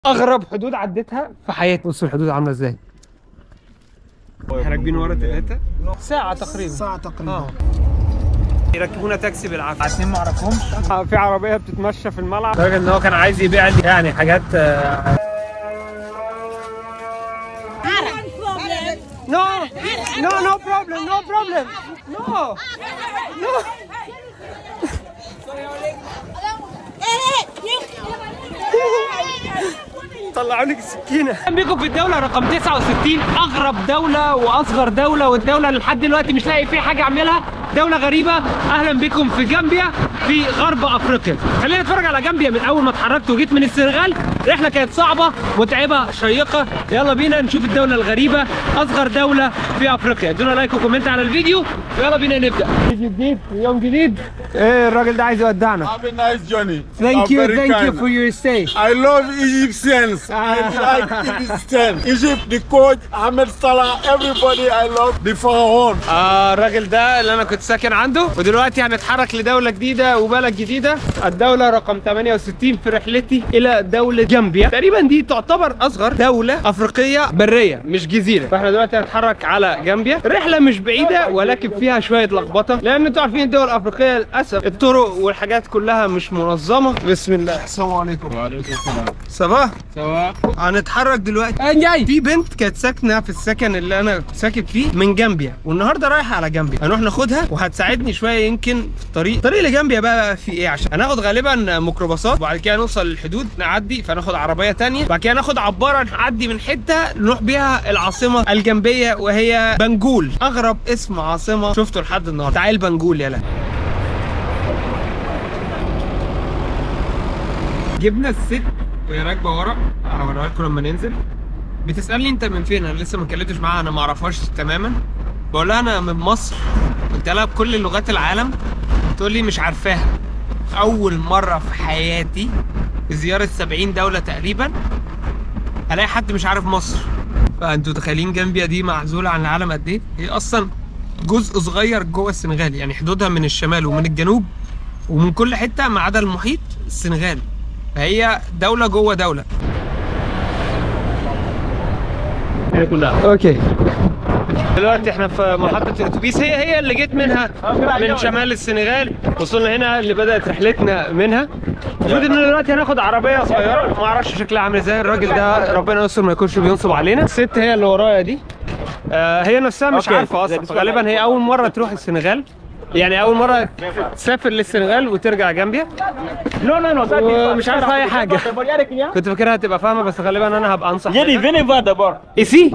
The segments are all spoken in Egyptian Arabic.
اغرب حدود عديتها في حياتي بصوا الحدود عامله ازاي احنا راكبين ورا ثلاثة ساعة تقريبا ساعة تقريبا اه يركبونا تاكسي بالعافية اتنين ما اعرفهمش آه، في عربية بتتمشى في الملعب لدرجة ان هو كان عايز يبيع لي يعني حاجات آه، No, no, no problem, no problem. No, no. طلعوا لك السكينة بيكم في الدولة رقم 69 أغرب دولة وأصغر دولة والدولة اللي لحد دلوقتي مش لاقي فيها حاجة أعملها دولة غريبة أهلا بكم في جامبيا في غرب أفريقيا خلينا نتفرج على جامبيا من أول ما اتحركت وجيت من السنغال رحلة كانت صعبة متعبة شيقة يلا بينا نشوف الدولة الغريبة أصغر دولة في أفريقيا ادونا لايك وكومنت على الفيديو ويلا بينا نبدأ فيديو جديد يوم جديد إيه الراجل ده عايز يودعنا Have a nice journey. Thank I'm you, very thank you kind. for your stay I love Egyptians. I like Egyptians. Egypt, the coach, Ahmed Salah, everybody I love. The Pharaoh. آه الراجل ده اللي انا كنت ساكن عنده ودلوقتي هنتحرك لدولة جديدة وبلد جديدة الدولة رقم 68 في رحلتي الى دولة جامبيا تقريبا دي تعتبر اصغر دولة افريقية برية مش جزيرة فاحنا دلوقتي هنتحرك على جامبيا رحلة مش بعيدة ولكن فيها شوية لخبطة لان انتوا عارفين الدول الافريقية للاسف الطرق والحاجات كلها مش منظمة بسم الله السلام عليكم وعليكم السلام. صباح سواء هنتحرك دلوقتي انا جاي في بنت كانت ساكنه في السكن اللي انا كنت ساكن فيه من جامبيا والنهارده رايحه على جامبيا هنروح ناخدها وهتساعدني شويه يمكن في الطريق الطريق لجامبيا بقى في ايه عشان هناخد غالبا ميكروباصات وبعد كده نوصل للحدود نعدي فناخد عربيه تانية بعد كده ناخد عباره نعدي من حته نروح بيها العاصمه الجنبيه وهي بنجول اغرب اسم عاصمه شفته لحد النهارده تعال بنجول يلا جبنا الست وهي راكبه ورا هوريها لكم لما ننزل بتسالني انت من فين انا لسه ما اتكلمتش معاها انا ما اعرفهاش تماما بقول لها انا من مصر قلت لها بكل لغات العالم تقول لي مش عارفاها اول مره في حياتي في زياره 70 دوله تقريبا الاقي حد مش عارف مصر فانتوا متخيلين جامبيا دي معزوله عن العالم قد ايه هي اصلا جزء صغير جوه السنغال يعني حدودها من الشمال ومن الجنوب ومن كل حته ما عدا المحيط السنغال فهي دوله جوه دوله اوكي دلوقتي احنا في محطة الاتوبيس هي هي اللي جيت منها من شمال السنغال وصلنا هنا اللي بدأت رحلتنا منها المفروض ان دلوقتي هناخد عربية صغيرة ما اعرفش شكلها عامل ازاي الراجل ده ربنا يستر ما يكونش بينصب علينا الست هي اللي ورايا دي آه هي نفسها مش عارفة اصلا غالبا هي اول مرة تروح السنغال يعني اول مرة تسافر للسنغال وترجع جامبيا No, no, no. ça, ومش عارفة اي حاجة كنت فاكرها هتبقى فاهمة بس غالبا انا هبقى انصح J'ai dit, venez voir d'abord. ايسي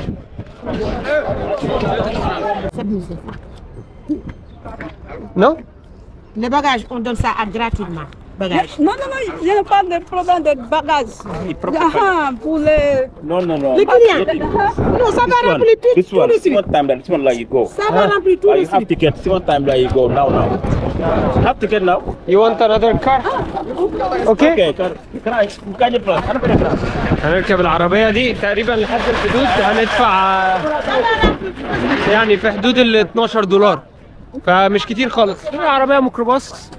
نو Les bagages, on donne ça à gratuitement. Bagages. Non, non, non, je ne parle de problème de bagages. Ah, pour les, No, no, no. Les clients. Non, ça va This one, remplir tout, this tout one, de this suite. one time, that this one like you go. Ça va remplir tout Uh, de you have suite. ticket. This one time like you go now, now. Have ticket now. You want another car? اوكي Okay. Can can I? Can you plan? Can I plan? هنركب العربية دي تقريبا لحد الحدود هندفع يعني في حدود ال 12 دولار فمش كتير خالص هي عربية ميكروباص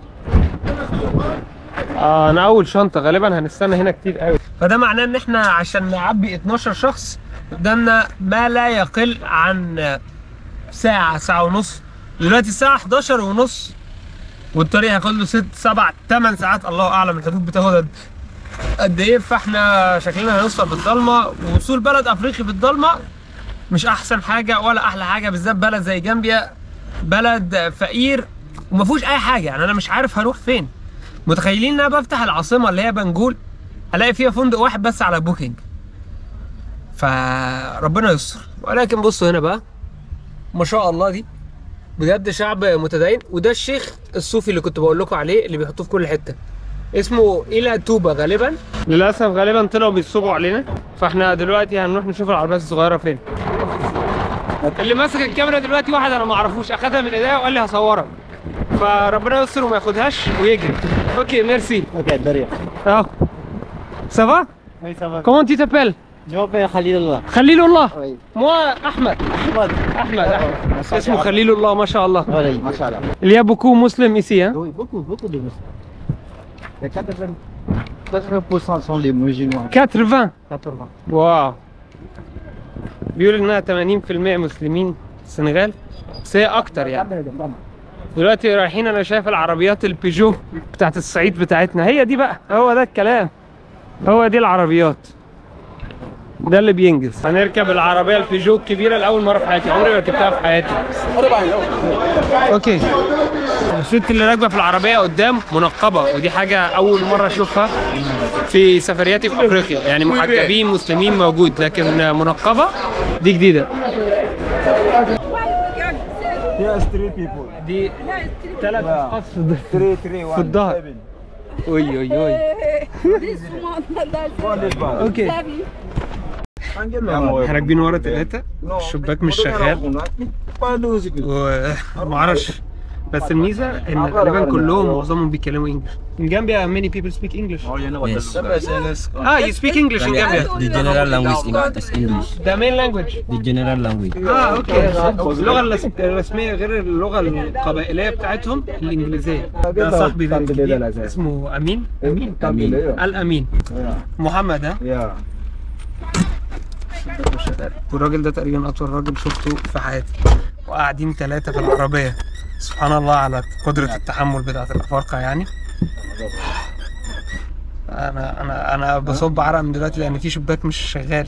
آه انا اول شنطة غالبا هنستنى هنا كتير قوي فده معناه ان احنا عشان نعبي 12 شخص قدامنا ما لا يقل عن ساعة ساعة ونص دلوقتي الساعة 11 ونص والطريق هياخد له 6 7 8 ساعات الله اعلم الحدود بتاخد قد قد ايه فاحنا شكلنا هنوصل بالضلمه ووصول بلد افريقي في الضلمه مش احسن حاجه ولا احلى حاجه بالذات بلد زي جامبيا بلد فقير وما فيهوش اي حاجه يعني انا مش عارف هروح فين متخيلين ان انا بفتح العاصمه اللي هي بنجول الاقي فيها فندق واحد بس على بوكينج فربنا يستر ولكن بصوا هنا بقى ما شاء الله دي بجد شعب متدين وده الشيخ الصوفي اللي كنت بقول لكم عليه اللي بيحطوه في كل حته اسمه إلى توبة غالبا للأسف غالبا طلعوا بيصبوا علينا فاحنا دلوقتي هنروح نشوف العربيات الصغيرة فين اللي ماسك الكاميرا دلوقتي واحد انا ما اعرفوش اخدها من ايديا وقال لي هصورك فربنا يستر وما ياخدهاش ويجري اوكي ميرسي Okay, derrière. اهو سافا Oui, ça va. كومون تي تابيل Je m'appelle Khalil Allah. خليل الله Oui. موا احمد Ahmad. احمد احمد اسمه خليل الله ما شاء الله Oui, Machallah. Il y a beaucoup مسلم ici hein Oui, beaucoup, beaucoup de Muslims. Il y a 80 80% sont les musulmans. 80 80. واو بيقول انها 80% مسلمين السنغال بس هي اكتر يعني دلوقتي رايحين انا شايف العربيات البيجو بتاعت الصعيد بتاعتنا هي دي بقى هو ده الكلام هو دي العربيات ده اللي بينجز هنركب العربيه البيجو الكبيره لاول مره في حياتي عمري ما ركبتها في حياتي اوكي الست اللي راكبه في العربيه قدام منقبه ودي حاجه اول مره اشوفها في سفرياتي في افريقيا يعني محجبين مسلمين موجود لكن منقبه دي جديده Yes, three people. دي ثلاث اشخاص Three, three, one. الظهر. seven. اوي اوي اوي This one, that's One is bad. اوكي seven. احنا راكبين ورا ثلاثه الشباك مش شغال ومعرفش بس الميزه ان غالبا كلهم معظمهم بيتكلموا انجلش in Gambia many people speak English ah you speak English in Gambia The general language in- is English. the main language The general language. اه اوكي اللغه الرس- الرسميه غير اللغه القبائليه بتاعتهم الانجليزيه ده صاحبي ده الجديد، اسمه امين امين Amin. الامين محمد ها Yeah. والراجل ده تقريبا اطول راجل شفته في حياتي وقاعدين ثلاثه في العربيه سبحان الله على قدره التحمل بتاعت الافارقه يعني انا انا انا بصب عرق من دلوقتي لان في شباك مش شغال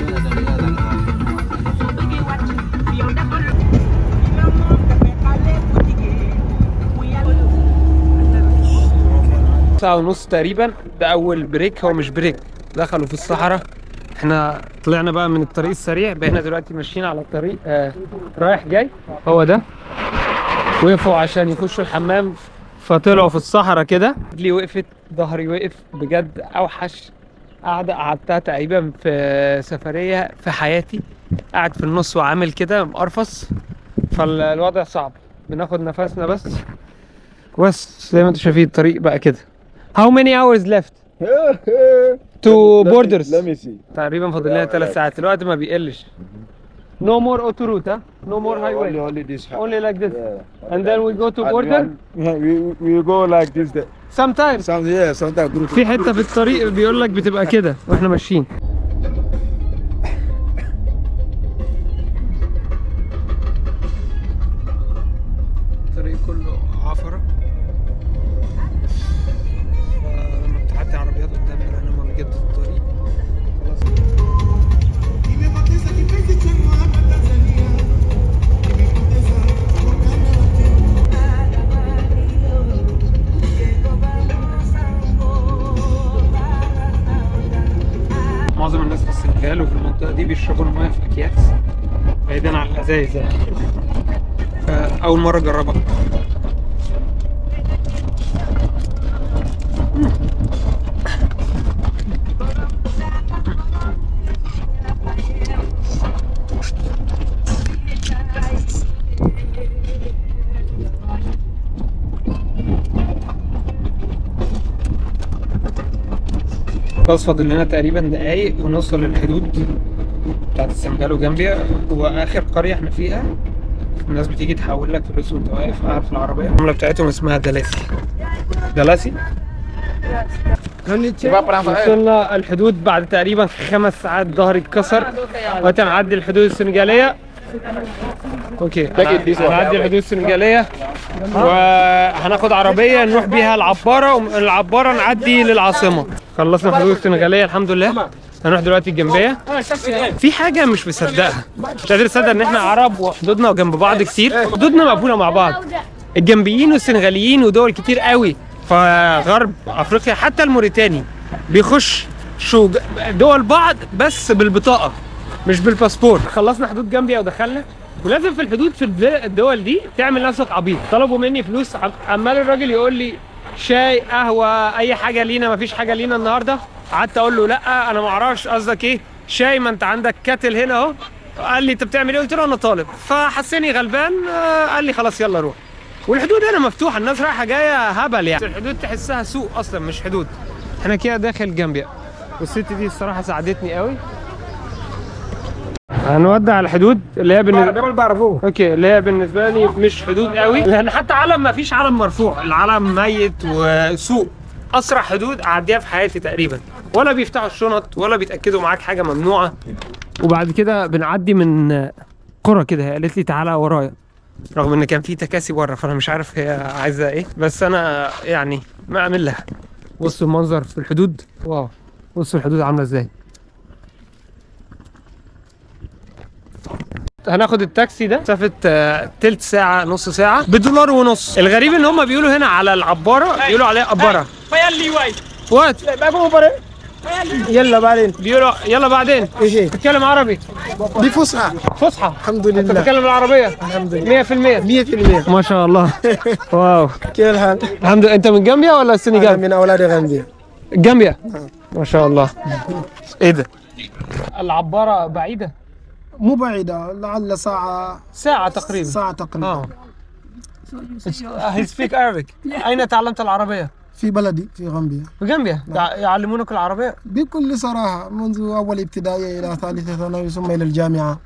ساعة ونص تقريبا ده أول بريك هو مش بريك دخلوا في الصحراء احنا طلعنا بقى من الطريق السريع بقينا دلوقتي ماشيين على الطريق آه رايح جاي هو ده وقفوا عشان يخشوا الحمام فطلعوا في الصحراء كده رجلي وقفت ظهري وقف بجد اوحش قعدة قعدتها تقريبا في سفرية في حياتي قاعد في النص وعامل كده مقرفص فالوضع صعب بناخد نفسنا بس بس زي ما انتم شايفين الطريق بقى كده How many hours left to borders Let me see. تقريبا فاضل لنا ثلاث ساعات الوقت ما بيقلش No more auto route ها No more Only, highway only this. Only like this Yeah. and then we go to And border we, we, we go like this. The, sometimes some, yeah, sometimes group. في حته في الطريق بيقول لك بتبقى كده واحنا ماشيين الطريق كله عفرة فلما بتعدي عربيات قدامي لان هما بيجدوا الطريق خلاص معظم الناس في السنغال وفي المنطقة دي بيشربوا المياه في أكياس بعيدا عن الأزايز يعني فأول مرة أجربها خلاص فاضل لنا تقريبا دقايق ونوصل للحدود بتاعت السنغال وجامبيا واخر قريه احنا فيها الناس بتيجي تحول لك فلوس وانت واقف قاعد في العربيه العمله بتاعتهم اسمها دلاسي دلاسي وصلنا الحدود بعد تقريبا خمس ساعات ظهري اتكسر دلوقتي هنعدي الحدود السنغاليه اوكي هنعدي الحدود السنغاليه وهناخد عربيه نروح بيها العباره ومن العباره نعدي للعاصمه خلصنا الحدود السنغاليه الحمد لله هنروح دلوقتي الجنبيه في حاجه مش مصدقها مش قادر اصدق ان احنا عرب وحدودنا جنب بعض كتير حدودنا مقفوله مع بعض الجنبيين والسنغاليين ودول كتير قوي في غرب افريقيا حتى الموريتاني بيخش شو دول بعض بس بالبطاقه مش بالباسبور خلصنا حدود جامبيا ودخلنا ولازم في الحدود في الد- الدول دي تعمل نفسك عبيط طلبوا مني فلوس عم- عمال الراجل يقول لي شاي قهوه اي حاجه لينا مفيش حاجه لينا النهارده قعدت اقول له لا انا ما اعرفش قصدك ايه شاي ما انت عندك كاتل هنا اهو قال لي انت بتعمل ايه قلت له انا طالب فحسني غلبان آه، قال لي خلاص يلا روح والحدود هنا مفتوحه الناس رايحه جايه هبل يعني الحدود تحسها سوق اصلا مش حدود احنا كده داخل جامبيا والست دي الصراحه ساعدتني قوي هنودع الحدود اللي هي بالنسبه اوكي اللي هي بالنسبه لي مش حدود قوي لان حتى علم ما فيش علم مرفوع العلم ميت وسوق اسرع حدود اعديها في حياتي تقريبا ولا بيفتحوا الشنط ولا بيتاكدوا معاك حاجه ممنوعه وبعد كده بنعدي من قرى كده هي قالت لي تعالى ورايا رغم ان كان في تكاسي بره فانا مش عارف هي عايزه ايه بس انا يعني ما اعمل لها بصوا المنظر في الحدود واو بصوا الحدود عامله ازاي هناخد التاكسي ده مسافة آه، تلت ساعة نص ساعة بدولار ونص الغريب ان هم بيقولوا هنا على العبارة بيقولوا عليها قبارة وات يلا بعدين بيقولوا يلا بعدين ايش هي؟ تتكلم عربي دي فصحى فصحى الحمد انت لله بتتكلم العربية الحمد لله 100% 100% ما شاء الله واو كيف الحال؟ الحمد لله انت من جامبيا ولا أنا السنغال؟ من اولاد غامبيا جامبيا ما شاء الله ايه ده؟ العبارة بعيدة مو بعيدة لعل ساعة ساعة تقريبا ساعة تقريبا اه he speak Arabic أين تعلمت العربية؟ في بلدي في غامبيا في جامبيا يع- يعلمونك العربية بكل صراحة منذ أول ابتدائية إلى ثالثة ثانوي ثم إلى الجامعة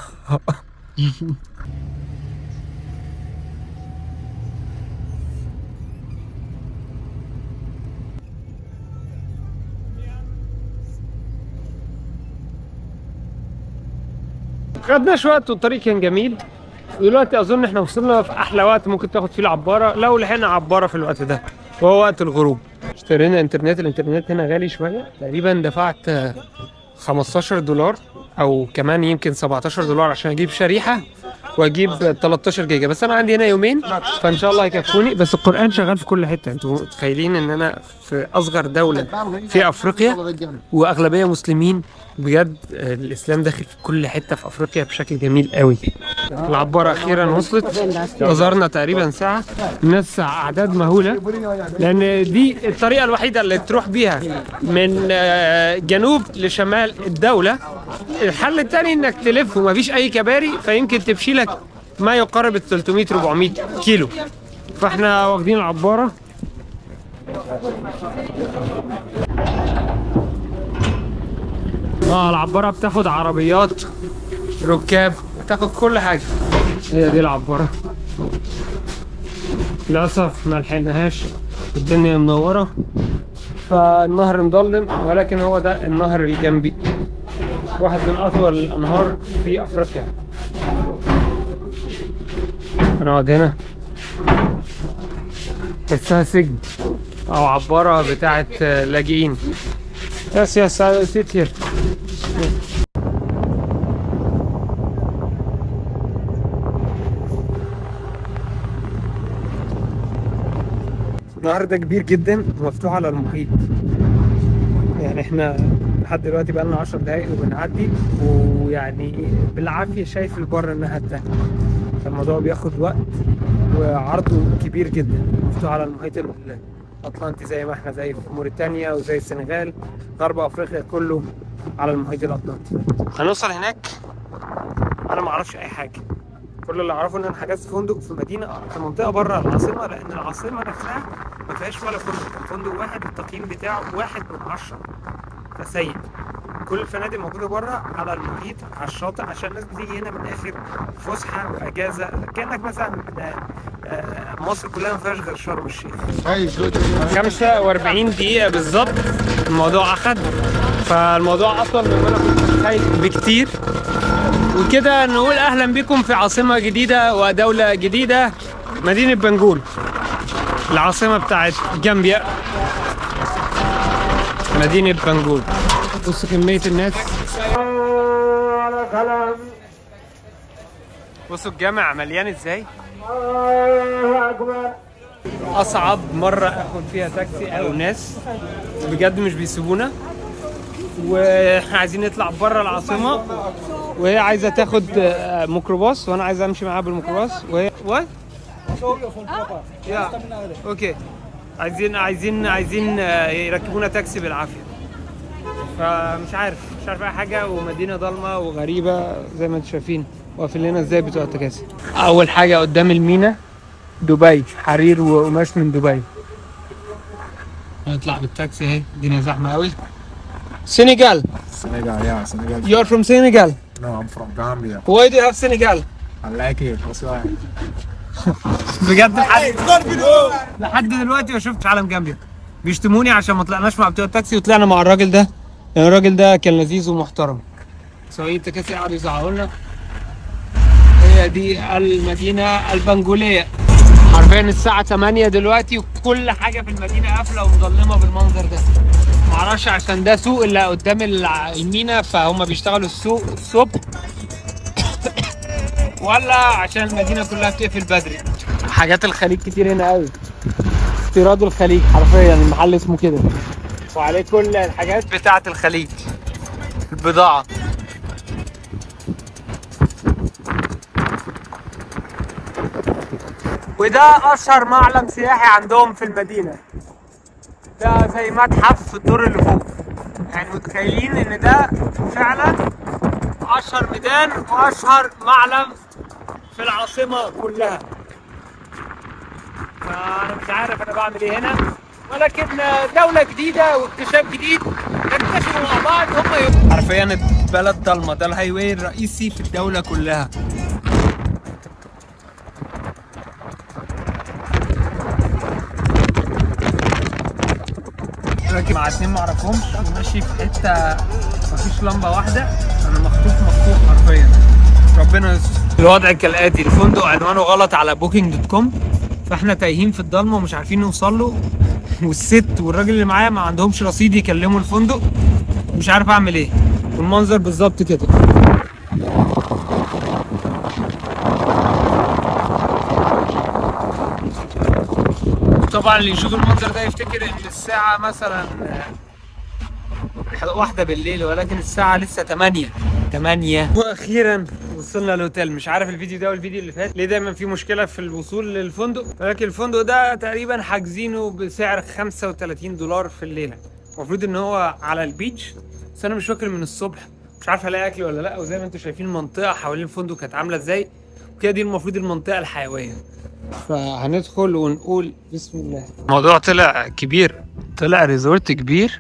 خدناش وقت والطريق كان جميل دلوقتي اظن احنا وصلنا في احلى وقت ممكن تاخد فيه العباره لو لحقنا عباره في الوقت ده وهو وقت الغروب اشترينا انترنت الانترنت هنا غالي شويه تقريبا دفعت آه، 15 دولار او كمان يمكن 17 دولار عشان اجيب شريحه واجيب 13 جيجا بس انا عندي هنا يومين فان شاء الله هيكفوني بس القران شغال في كل حته انتوا متخيلين ان انا في اصغر دوله في افريقيا واغلبيه مسلمين بجد آه، الاسلام داخل في كل حته في افريقيا بشكل جميل قوي العباره اخيرا وصلت انتظرنا تقريبا ساعه الناس اعداد مهوله لان دي الطريقه الوحيده اللي تروح بيها من آه، جنوب لشمال الدوله الحل الثاني انك تلف ومفيش اي كباري فيمكن تمشي لك ما يقارب ال 300 400 كيلو فاحنا واخدين العباره اه العبارة بتاخد عربيات ركاب بتاخد كل حاجة هي دي العبارة للأسف ما لحقناهاش الدنيا منورة فالنهر مظلم ولكن هو ده النهر الجنبي واحد من أطول الأنهار في أفريقيا هنقعد هنا تحسها سجن أو عبارة بتاعت آه، لاجئين يس يس I sit here النهر ده كبير جدا ومفتوح على المحيط يعني احنا لحد دلوقتي بقى لنا 10 دقايق وبنعدي ويعني بالعافيه شايف البر انها انتهت فالموضوع بياخد وقت وعرضه كبير جدا مفتوح على المحيط الاطلنطي زي ما احنا زي في موريتانيا وزي السنغال غرب افريقيا كله على المحيط الاطلنطي هنوصل هناك انا ما اعرفش اي حاجه كل اللي اعرفه ان انا حجزت فندق في مدينه في منطقه بره العاصمه لان العاصمه نفسها ما فيهاش ولا فندق كان فندق واحد التقييم بتاعه واحد من عشرة فسيء كل الفنادق موجوده بره على المحيط على الشاطئ عشان الناس بتيجي هنا من الاخر فسحه واجازه كانك مثلا آه، آه، مصر كلها ما فيهاش غير شرم الشيخ 45 دقيقة بالظبط الموضوع أخد فالموضوع أطول مما أنا كنت متخيل بكتير وكده نقول أهلا بكم في عاصمة جديدة ودولة جديدة مدينة بنجول العاصمة بتاعت جامبيا مدينة بنجول بص كمية الناس بصوا الجامع مليان ازاي اصعب مره اخد فيها تاكسي او ناس بجد مش بيسيبونا واحنا عايزين نطلع بره العاصمه وهي عايزه تاخد آه، ميكروباص وانا عايز امشي معاها بالميكروباص وهي وات يا اوكي عايزين عايزين عايزين آه، يركبونا تاكسي بالعافيه فمش عارف مش عارف اي حاجه ومدينه ضلمه وغريبه زي ما انتم شايفين واقفين لنا ازاي بتوع التكاسي اول حاجه قدام المينا دبي حرير وقماش من دبي نطلع بالتاكسي اهي الدنيا زحمه قوي سنغال Senegal, yeah, Senegal. you're from Senegal No, I'm from Gambia. why do you have Senegal I like it. That's why. بجد لحد لحد دلوقتي ما شفتش علم جامبيا بيشتموني عشان ما طلعناش مع بتوع التاكسي وطلعنا مع الراجل ده لأن الراجل ده كان لذيذ ومحترم سواقين التكاسي قعدوا يزعقوا لنا هي دي المدينة البنجولية حرفيا الساعة 8 دلوقتي وكل حاجة في المدينة قافلة ومظلمة بالمنظر ده معرفش عشان ده سوق اللي قدام الع- المينا فهم بيشتغلوا السوق الصبح ولا عشان المدينة كلها بتقفل بدري حاجات الخليج كتير هنا قوي استيراد الخليج حرفيا المحل اسمه كده وعليه كل الحاجات بتاعة الخليج البضاعة وده اشهر معلم سياحي عندهم في المدينه ده زي متحف في الدور اللي فوق يعني متخيلين ان ده فعلا اشهر ميدان واشهر معلم في العاصمه كلها فانا مش عارف انا بعمل ايه هنا ولكن دولة جديدة واكتشاف جديد نكتشفوا مع بعض هم حرفيا البلد ضلمة ده الهاي واي الرئيسي في الدولة كلها راكب مع اتنين معرفهمش وماشي في حته مفيش لمبه واحده انا مخطوف مخطوف حرفيا ربنا يستر الوضع كالاتي الفندق عنوانه غلط على بوكينج دوت كوم فاحنا تايهين في الضلمه ومش عارفين نوصل له والست والراجل اللي معايا ما عندهمش رصيد يكلموا الفندق مش عارف اعمل ايه والمنظر بالظبط كده طبعا اللي يشوف المنظر ده يفتكر ان الساعة مثلا آه، واحدة بالليل ولكن الساعة لسه 8 8 واخيرا وصلنا الاوتيل مش عارف الفيديو ده والفيديو اللي فات ليه دايما في مشكلة في الوصول للفندق ولكن الفندق ده تقريبا حاجزينه بسعر 35 دولار في الليلة المفروض ان هو على البيتش بس انا مش واكل من الصبح مش عارف الاقي اكل ولا لا وزي ما انتم شايفين المنطقة حوالين الفندق كانت عاملة ازاي وكده دي المفروض المنطقة الحيوية فهندخل ونقول بسم الله الموضوع طلع كبير طلع ريزورت كبير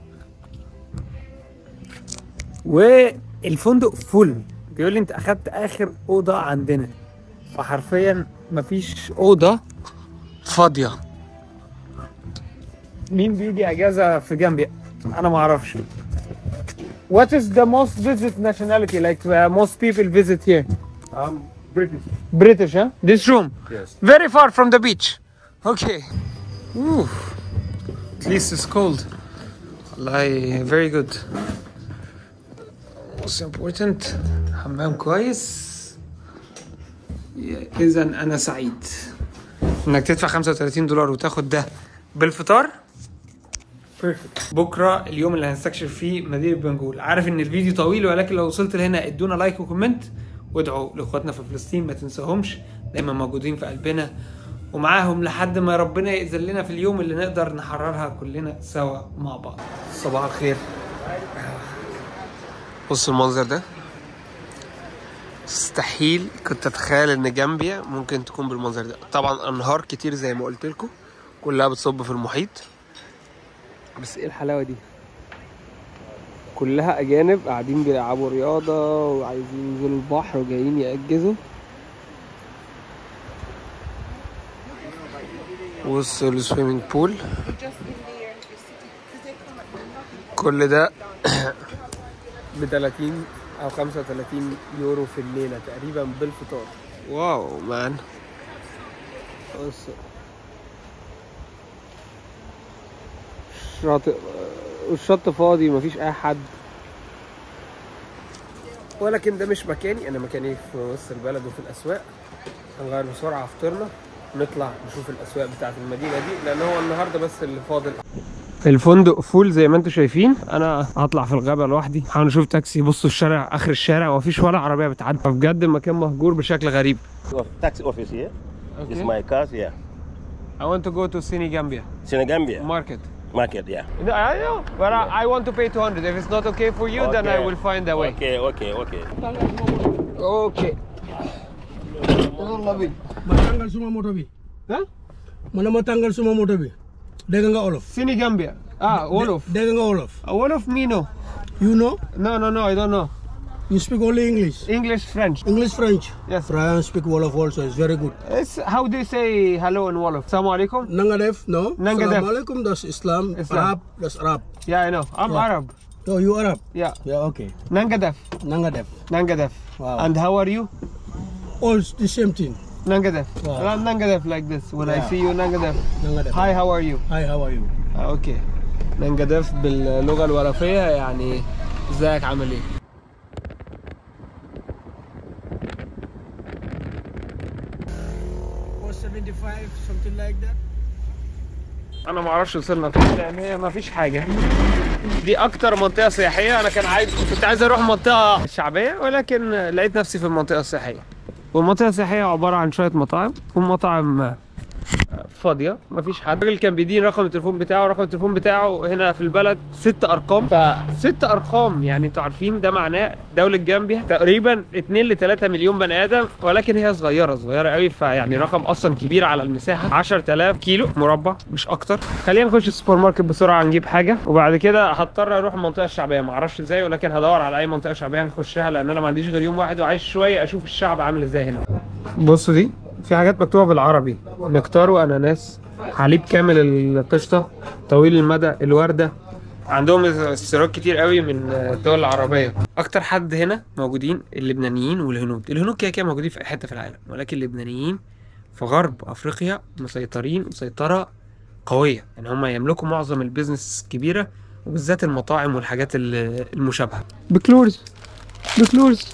والفندق فل بيقول لي انت اخدت اخر اوضه عندنا فحرفيا مفيش اوضه فاضيه مين بيجي اجازه في جنبي انا ما اعرفش What is the most visit nationality like uh, most people visit here? I'm British. British, huh? This room? Yes. Very far from the beach. Okay. Ooh. At least it's cold. والله very good. Most important حمام كويس. إذا أنا سعيد. إنك تدفع 35 دولار وتاخد ده بالفطار بيرفكت بكره اليوم اللي هنستكشف فيه مدينه بنجول عارف ان الفيديو طويل ولكن لو وصلت لهنا ادونا لايك وكومنت وادعوا لاخواتنا في فلسطين ما تنساهمش دايما موجودين في قلبنا ومعاهم لحد ما ربنا يأذن لنا في اليوم اللي نقدر نحررها كلنا سوا مع بعض صباح الخير بصوا المنظر ده مستحيل كنت اتخيل ان جامبيا ممكن تكون بالمنظر ده طبعا انهار كتير زي ما قلت لكم كلها بتصب في المحيط بس ايه الحلاوه دي كلها اجانب قاعدين بيلعبوا رياضه وعايزين ينزلوا البحر وجايين يأجزوا وصلوا السويمنج بول كل ده ب 30 او 35 يورو في الليله تقريبا بالفطار واو مان بص شاطئ والشط فاضي مفيش اي حد ولكن ده مش مكاني انا مكاني في وسط البلد وفي الاسواق هنغير بسرعه فطرنا نطلع نشوف الاسواق بتاعت المدينه دي لان هو النهارده بس اللي فاضل الفندق فول زي ما انتم شايفين انا هطلع في الغابه لوحدي هحاول اشوف تاكسي بصوا الشارع اخر الشارع ومفيش ولا عربيه بتعدي فبجد المكان مهجور بشكل غريب Taxi office here. It's Okay. my cars, yeah. I want to go to Senegambia Senegambia market market, yeah. No, I know, but I, I want to pay 200. If it's not okay for you, then I Okay. will find a way. Okay, okay, okay. Okay. ma tàngal suma moto bi Huh? ma ne ma tàngal suma moto bi dégg nga olof Senegambia. Ah, Wolof. dégg nga olof Uh, Wolof me no. you know No, no, no, I don't know. You speak only English. English, French. English, French. Yes. French speak Wolof also. It's very good. It's, how do you say hello in Wolof? Assalamu alaikum. Nangadef, no. Nangadef. Assalamu alaikum. That's Islam. Islam. Arab. That's Arab. Yeah, I know. I'm Yeah. Arab. Oh, you Arab? Yeah. Yeah. Okay. Nangadef. Nangadef. Nangadef. Wow. And how are you? All it's the same thing. Nangadef. Wow. And I'm Nangadef like this. When I Yeah. see you, Nangadef. Nangadef. Hi, how are you? Hi. How are you? آه، اوكي ننجدف باللغه الولفيه يعني ازيك عامل ايه Or 75, something like that. انا ما اعرفش وصلنا فين لان هي ما فيش حاجه دي اكتر منطقه سياحيه انا كان عايز كنت عايز اروح منطقه شعبيه ولكن لقيت نفسي في المنطقه السياحيه والمنطقه السياحيه عباره عن شويه مطاعم ومطاعم فاضيه مفيش حد الراجل كان بيدين رقم التليفون بتاعه رقم التليفون بتاعه هنا في البلد ست ارقام فست ارقام يعني انتوا عارفين ده معناه دوله جامبيا تقريبا 2 ل 3 مليون بني ادم ولكن هي صغيره صغيره قوي فيعني رقم اصلا كبير على المساحه 10000 كيلو مربع مش اكتر خلينا نخش السوبر ماركت بسرعه نجيب حاجه وبعد كده هضطر اروح المنطقه الشعبيه ما اعرفش ازاي ولكن هدور على اي منطقه شعبيه نخشها لان انا ما عنديش غير يوم واحد وعايز شويه اشوف الشعب عامل ازاي هنا بصوا دي في حاجات مكتوبه بالعربي نكتار واناناس حليب كامل القشطه طويل المدى الورده عندهم استيراد كتير قوي من الدول العربيه اكتر حد هنا موجودين اللبنانيين والهنود الهنود كده كده موجودين في اي حته في العالم ولكن اللبنانيين في غرب افريقيا مسيطرين مسيطره قويه يعني هم يملكوا معظم البيزنس الكبيره وبالذات المطاعم والحاجات ال- المشابهه بكلورز بكلورز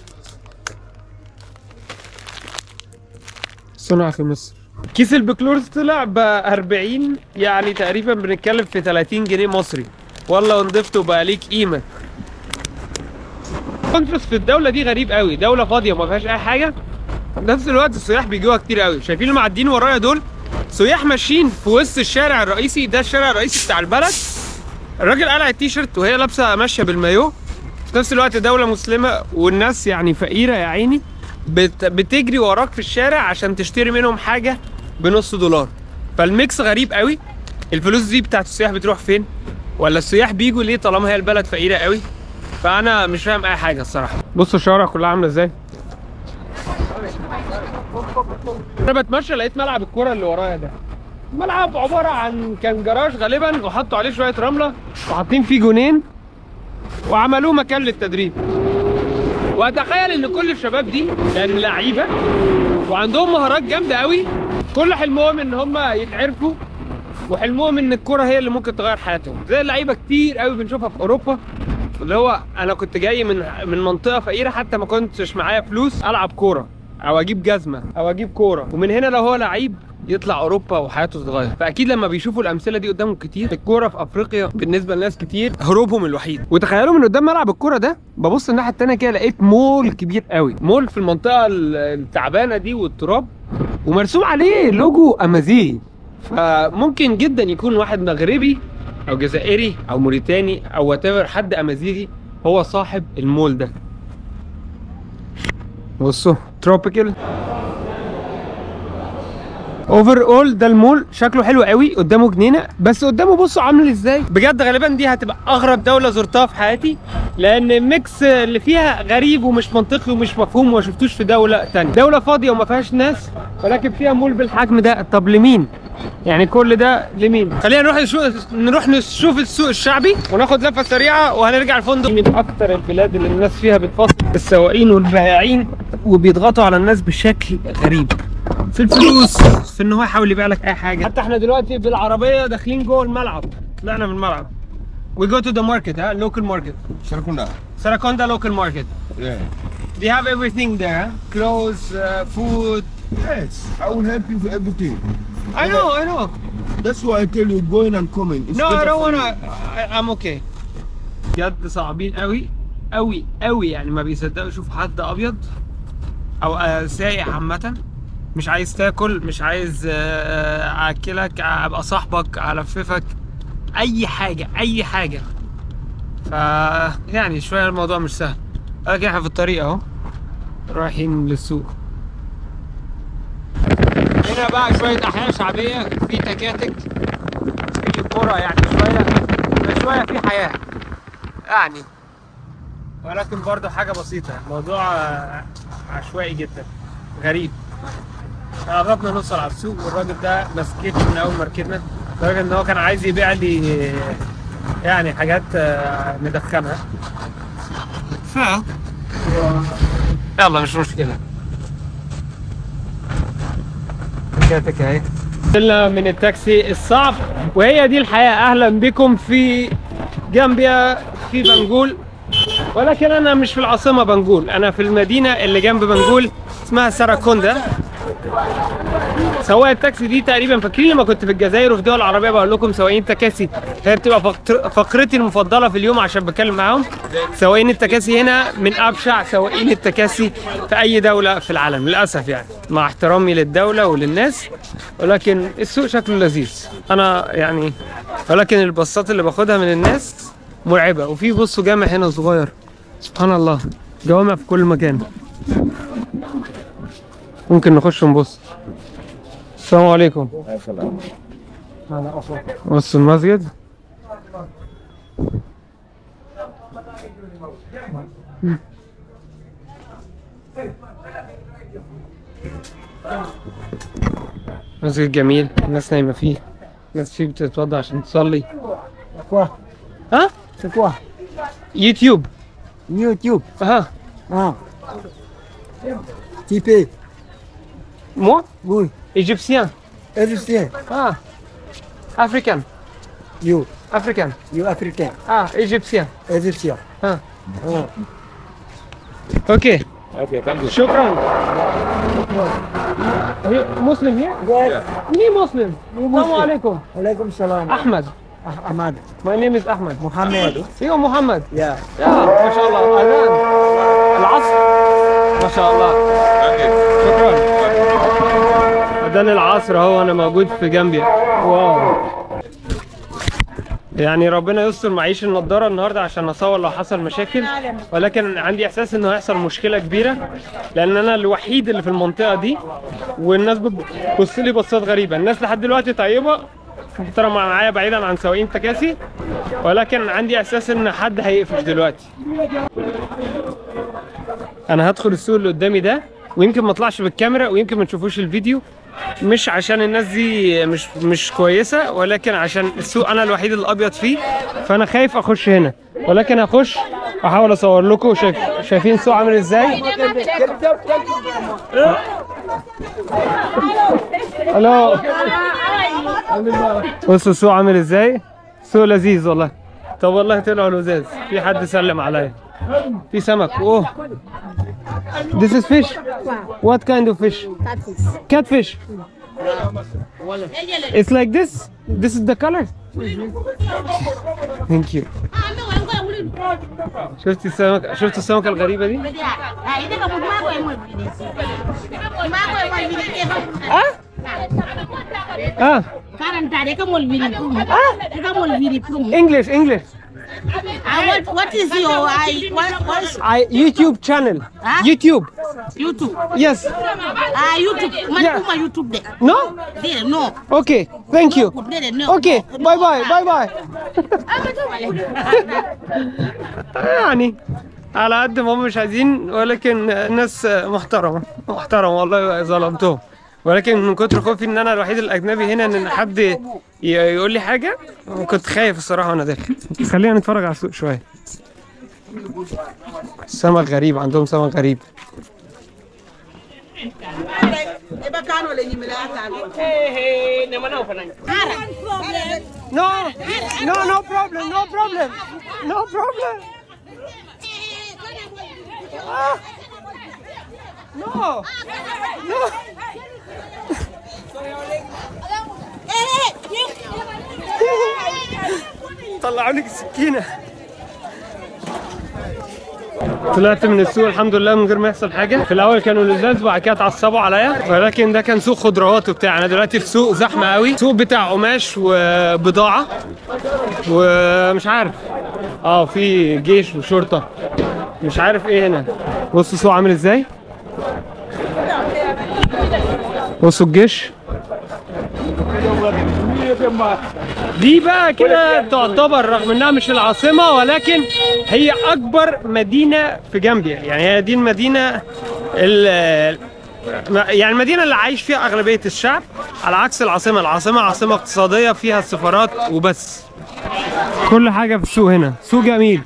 صنع في مصر كيس البكلورز طلع ب 40 يعني تقريبا بنتكلم في 30 جنيه مصري والله ونضفته بقى ليك قيمه كونفرنس في الدوله دي غريب قوي دوله فاضيه ما فيهاش اي حاجه في نفس الوقت السياح بيجوها كتير قوي شايفين المعديين ورايا دول سياح ماشيين في وسط الشارع الرئيسي ده الشارع الرئيسي بتاع البلد الراجل قلع التيشيرت وهي لابسه ماشيه بالمايو في نفس الوقت دوله مسلمه والناس يعني فقيره يا عيني بت... بتجري وراك في الشارع عشان تشتري منهم حاجه بنص دولار فالميكس غريب قوي الفلوس دي بتاعت السياح بتروح فين ولا السياح بيجوا ليه طالما هي البلد فقيره قوي فانا مش فاهم اي حاجه الصراحه بصوا الشوارع كلها عامله ازاي انا بتمشى لقيت ملعب الكوره اللي ورايا ده ملعب عباره عن كان جراج غالبا وحطوا عليه شويه رمله وحاطين فيه جونين وعملوه مكان للتدريب واتخيل ان كل الشباب دي يعني لعيبه وعندهم مهارات جامده قوي كل حلمهم ان هم يتعرفوا وحلمهم ان الكوره هي اللي ممكن تغير حياتهم زي اللعيبه كتير قوي بنشوفها في اوروبا اللي هو انا كنت جاي من من منطقه فقيره حتى ما كنتش معايا فلوس العب كوره او اجيب جزمه او اجيب كوره ومن هنا لو هو لعيب يطلع اوروبا وحياته تتغير فاكيد لما بيشوفوا الامثله دي قدامهم كتير الكوره في افريقيا بالنسبه لناس كتير هروبهم الوحيد وتخيلوا من قدام ملعب الكوره ده ببص الناحيه التانيه كده لقيت مول كبير قوي مول في المنطقه ال- التعبانه دي والتراب ومرسوم عليه لوجو امازيغي فممكن جدا يكون واحد مغربي او جزائري او موريتاني او وات حد امازيغي هو صاحب المول ده بصوا تروبيكال اوفر اول ده المول شكله حلو قوي قدامه جنينه بس قدامه بصوا عامل ازاي بجد غالبا دي هتبقى اغرب دوله زرتها في حياتي لان الميكس اللي فيها غريب ومش منطقي ومش مفهوم وما شفتوش في دوله تانية دوله فاضيه وما فيهاش ناس ولكن فيها مول بالحجم ده طب لمين يعني كل ده لمين خلينا نروح نشوف نروح نشوف السوق الشعبي وناخد لفه سريعه وهنرجع الفندق من اكتر البلاد اللي الناس فيها بتفصل السواقين والبائعين وبيضغطوا على الناس بشكل غريب في الفلوس في ان هو يحاول يبيع لك اي حاجه حتى احنا دلوقتي بالعربيه داخلين جوه الملعب طلعنا من الملعب We go to the market, huh? Local market. Sarakunda. Saraconda local market. Yeah. They have everything there, huh? Clothes, uh, food. Yes, I will help you for everything. I know, I know. That's why I tell you going and coming. It's No, I better don't for wanna. you. I, I'm okay. بجد صعبين قوي قوي قوي يعني ما بيصدقوا يشوفوا حد ابيض او آه، سايح عامة مش عايز تاكل مش عايز آه، اكلك ابقى صاحبك الففك اي حاجة اي حاجة ف يعني شوية الموضوع مش سهل لكن احنا في الطريق اهو رايحين للسوق هنا بقى شوية أحياء شعبية في تكاتك في كرة يعني شوية شوية في حياة يعني ولكن برضه حاجه بسيطه الموضوع آه، عشوائي جدا غريب قربنا نوصل على السوق والراجل ده ما سكتش من اول ما ركبنا لدرجه ان هو كان عايز يبيع لي يعني حاجات آه، ندخنها ف يلا مش مشكله كاتك اهي نزلنا من التاكسي الصعب وهي دي الحياه اهلا بكم في جامبيا في بنجول ولكن انا مش في العاصمه بنجول انا في المدينه اللي جنب بنجول اسمها ساراكوندا سواق التاكسي دي تقريبا فاكرين لما كنت في الجزائر وفي دول العربيه بقول لكم سواقين تكاسي هي بتبقى فقر- فقرتي المفضله في اليوم عشان بتكلم معاهم سواقين التكاسي هنا من ابشع سواقين التكاسي في اي دوله في العالم للاسف يعني مع احترامي للدوله وللناس ولكن السوق شكله لذيذ انا يعني ولكن الباصات اللي باخدها من الناس مرعبه وفي بصوا جامع هنا صغير سبحان الله جوامع في كل مكان ممكن نخش نبص السلام عليكم بص المسجد مسجد جميل الناس نايمة فيه الناس فيه بتتوضع عشان تصلي Quoi ها C'est quoi يوتيوب YouTube. ها Ah. Typé. مو Oui. ايجيبسيان Égyptien. اه افريكان You. افريكان You Africain. اه ايجيبسيان Égyptien. ها Ah. اوكي Okay, thank you. شكرا هي مسلم هي؟ Yes. مين مسلم؟ السلام عليكم Alaikum salam. احمد Ah, Ahmad. ماي نيم از احمد Mohammed. ايوه محمد Yeah. يا ما شاء الله اذان العصر ما شاء الله شكرا اذان العصر اهو انا موجود في جامبيا واو يعني ربنا يستر معيش النضاره النهارده عشان اصور لو حصل مشاكل ولكن عندي احساس انه هيحصل مشكله كبيره لان انا الوحيد اللي في المنطقه دي والناس بتبص لي بصات غريبه الناس لحد دلوقتي طيبه محترمه معايا بعيدا عن سواقين تكاسي ولكن عندي احساس ان حد هيقفش دلوقتي انا هدخل السوق اللي قدامي ده ويمكن ما اطلعش بالكاميرا ويمكن ما تشوفوش الفيديو مش عشان الناس دي مش مش كويسه ولكن عشان السوق انا الوحيد الابيض فيه فانا خايف اخش هنا ولكن هخش احاول اصور لكم شايف شايفين السوق عامل ازاي الو بصوا السوق عامل ازاي سوق لذيذ والله طب والله طلعوا لذاذ في حد سلم عليا في سمك اوه This is fish. What kind of fish? Catfish. It's like this. This is the color. Thank you. شفتي السمك شفتي السمكة الغريبة دي؟ اه English English. what, what is your I, what, what's I YouTube channel. Huh? YouTube. YouTube? Yes. Ah, YouTube. Man, Yeah. yeah. YouTube there. No? There, no. Okay. Thank you. There, no. Okay. Bye bye. Bye bye. يعني على قد ما هم مش عايزين ولكن ناس محترمه محترمه والله ظلمتهم ولكن من كتر خوفي ان انا الوحيد الاجنبي هنا ان حد ي- يقول لي حاجه كنت خايف الصراحه وانا داخل خلينا نتفرج على السوق شويه سمك غريب عندهم سمك غريب No, no, no problem, no problem, no problem. Ah, no, no. طلعوا لك السكينة طلعت من السوق الحمد لله من غير ما يحصل حاجة في الأول كانوا لزاز وبعد كده اتعصبوا عليا ولكن ده كان سوق خضروات وبتاع أنا دلوقتي في سوق زحمة قوي سوق بتاع قماش وبضاعة ومش عارف اه في جيش وشرطة مش عارف ايه هنا بصوا السوق عامل ازاي بصوا الجيش دي بقى كده تعتبر رغم انها مش العاصمه ولكن هي اكبر مدينه في جامبيا يعني هي دي المدينه ال- يعني المدينه اللي عايش فيها اغلبيه الشعب على عكس العاصمه العاصمه عاصمه اقتصاديه فيها السفارات وبس كل حاجه في السوق هنا سوق جميل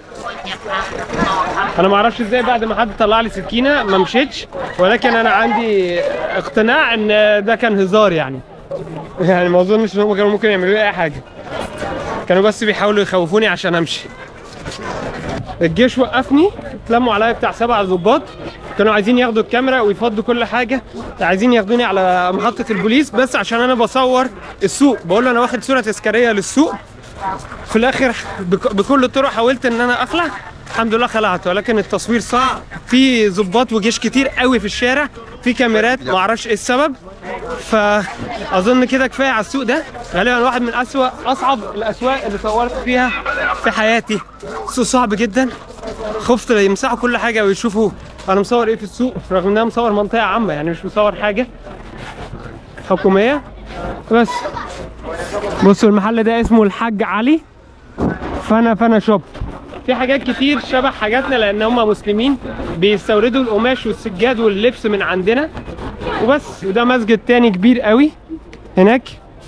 انا ما اعرفش ازاي بعد ما حد طلع لي سكينه ما مشيتش ولكن انا عندي اقتناع ان ده كان هزار يعني يعني ما اظنش ان هم كانوا ممكن يعملوا لي اي حاجه كانوا بس بيحاولوا يخوفوني عشان امشي الجيش وقفني اتلموا عليا بتاع سبع ضباط كانوا عايزين ياخدوا الكاميرا ويفضوا كل حاجه عايزين ياخدوني على محطه البوليس بس عشان انا بصور السوق بقول له انا واخد صوره تذكاريه للسوق في الاخر بك- بكل الطرق حاولت ان انا اخلع الحمد لله خلعت ولكن التصوير صعب في ضباط وجيش كتير قوي في الشارع في كاميرات ما اعرفش ايه السبب فاظن كده كفايه على السوق ده غالبا واحد من اسوأ اصعب الاسواق اللي صورت فيها في حياتي السوق صعب جدا خفت يمسحوا كل حاجه ويشوفوا انا مصور ايه في السوق رغم ان انا مصور منطقه عامه يعني مش مصور حاجه حكوميه بس بصوا المحل ده اسمه الحاج علي فانا فانا شوب في حاجات كتير شبه حاجاتنا لان هم مسلمين بيستوردوا القماش والسجاد واللبس من عندنا وبس وده مسجد تاني كبير قوي هناك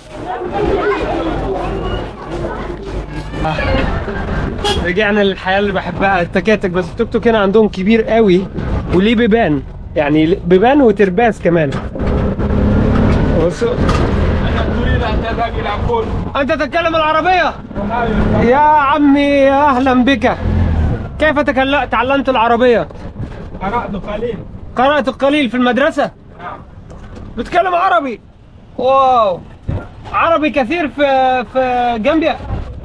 رجعنا للحياه اللي بحبها التكاتك بس التوك توك هنا عندهم كبير قوي وليه بيبان يعني بيبان وترباس كمان بصوا انت تتكلم العربيه يا عمي يا اهلا بك كيف تكل- تعلمت العربيه قرأت قليل قرات القليل في المدرسه بتكلم عربي واو عربي كثير في في جامبيا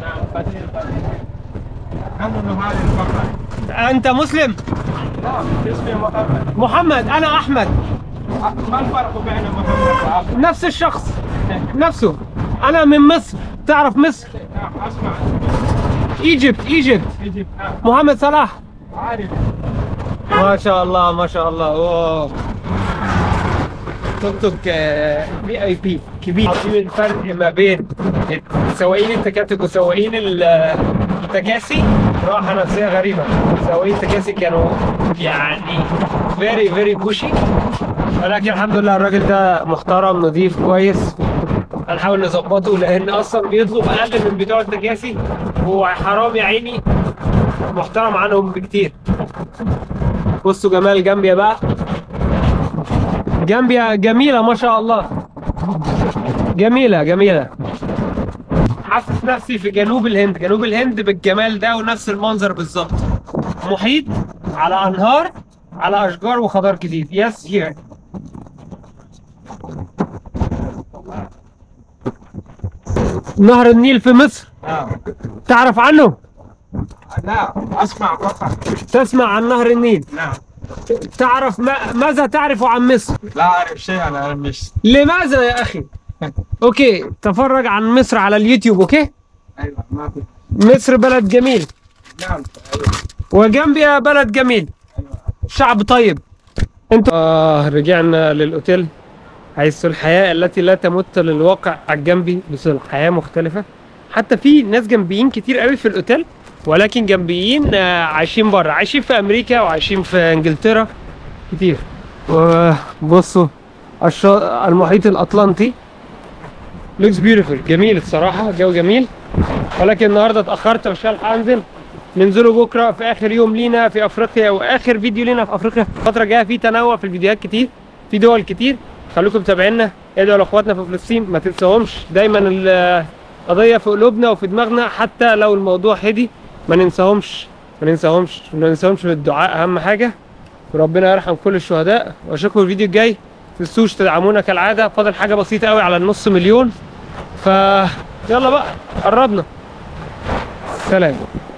أنا هذه الفقرة انت مسلم اسمي محمد محمد انا احمد ما الفرق بين محمد وأحمد؟ نفس الشخص نفسه انا من مصر تعرف مصر أسمع ايجيبت ايجيبت يجي محمد صلاح عارف ما شاء الله ما شاء الله واو توك توك في اي بي كبير عارفين الفرق ما بين سواقين التكاتك وسواقين ال- التكاسي راحة نفسية غريبة سواقين التكاسي كانوا يعني فيري فيري بوشي ولكن الحمد لله الراجل ده محترم نظيف كويس هنحاول نظبطه لان اصلا بيطلب اقل من بتوع التكاسي هو حرام يا عيني محترم عنهم بكتير بصوا جمال جامبيا بقى جامبيا جميلة ما شاء الله جميلة جميلة حاسس نفسي في جنوب الهند جنوب الهند بالجمال ده ونفس المنظر بالظبط محيط على انهار على اشجار وخضار كتير يس هير نهر النيل في مصر نعم تعرف عنه لا أسمع فقط تسمع عن نهر النيل نعم تعرف ما ماذا تعرف عن مصر لا أعرف شيئا عن مصر لماذا يا اخي اوكي تفرج عن مصر على اليوتيوب اوكي أيوة ما في مصر بلد جميل نعم وجامبيا بلد جميل شعب طيب انتوا اه رجعنا للاوتيل حيث الحياة التي لا تمت للواقع الجنبي بس الحياة مختلفة حتى في ناس جنبيين كتير قوي في الاوتيل ولكن جنبيين آه، عايشين بره عايشين في امريكا وعايشين في انجلترا كتير وبصوا الشا... المحيط الاطلنطي looks beautiful جميل الصراحة جو جميل ولكن النهارده اتأخرت مش هلحق انزل ننزلوا بكره في اخر يوم لينا في افريقيا واخر فيديو لينا في افريقيا الفتره الجايه في تنوع في الفيديوهات كتير في دول كتير خليكم متابعينا ادعوا لاخواتنا في فلسطين ما تنساهمش دايما القضيه في قلوبنا وفي دماغنا حتى لو الموضوع هدي ما ننساهمش ما ننساهمش ما ننساهمش في الدعاء اهم حاجه وربنا يرحم كل الشهداء واشوفكم الفيديو الجاي ما تنسوش تدعمونا كالعاده فاضل حاجه بسيطه قوي على النص مليون ف يلا بقى قربنا سلام